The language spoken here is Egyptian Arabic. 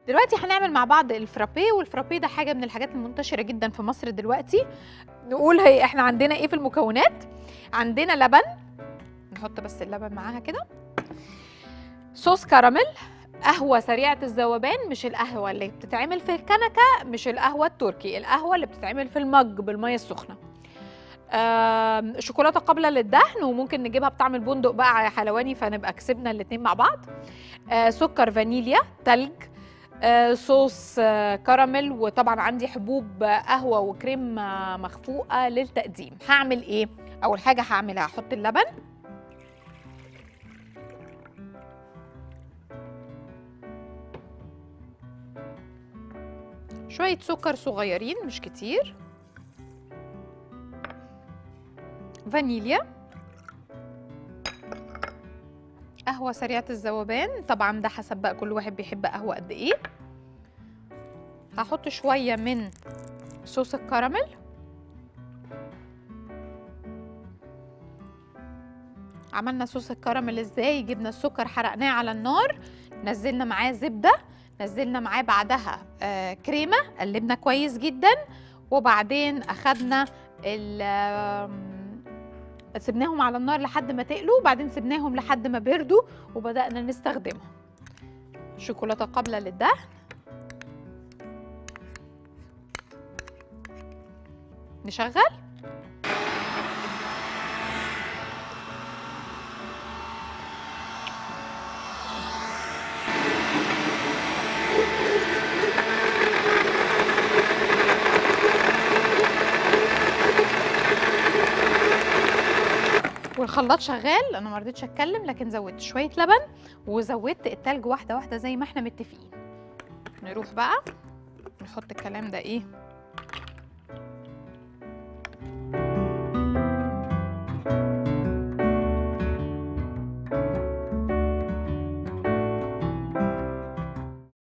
دلوقتي هنعمل مع بعض الفرابيه والفرابيه ده حاجه من الحاجات المنتشره جدا في مصر دلوقتي نقول هي احنا عندنا ايه في المكونات عندنا لبن نحط بس اللبن معاها كده صوص كراميل قهوة سريعة الذوبان مش القهوة اللي بتتعمل في الكنكة مش القهوة التركي القهوة اللي بتتعمل في المج بالمية السخنة آم، شوكولاتة قابلة للدهن وممكن نجيبها بطعم البندق بقى حلواني فنبقى كسبنا الاتنين مع بعض آه، سكر فانيليا تلج آه، صوص آه، كراميل وطبعا عندي حبوب آه، قهوة وكريم آه، مخفوقة للتقديم هعمل ايه؟ أول حاجة هعملها هحط اللبن شوية سكر صغيرين مش كتير فانيليا قهوة سريعة الذوبان طبعا ده حسب بقى كل واحد بيحب قهوة قد ايه هحط شوية من صوص الكراميل عملنا صوص الكراميل ازاي جبنا السكر حرقناه على النار نزلنا معاه زبدة نزلنا معاه بعدها آه كريمة قلبنا كويس جدا وبعدين اخدنا ال آم، سبناهم على النار لحد ما تقلوا وبعدين سبناهم لحد ما بردوا وبدأنا نستخدمهم شوكولاتة قابلة للدهن نشغل والخلاط شغال انا ما رضيتش اتكلم لكن زودت شويه لبن وزودت التلج واحده واحده زي ما احنا متفقين نروح بقى نحط الكلام ده ايه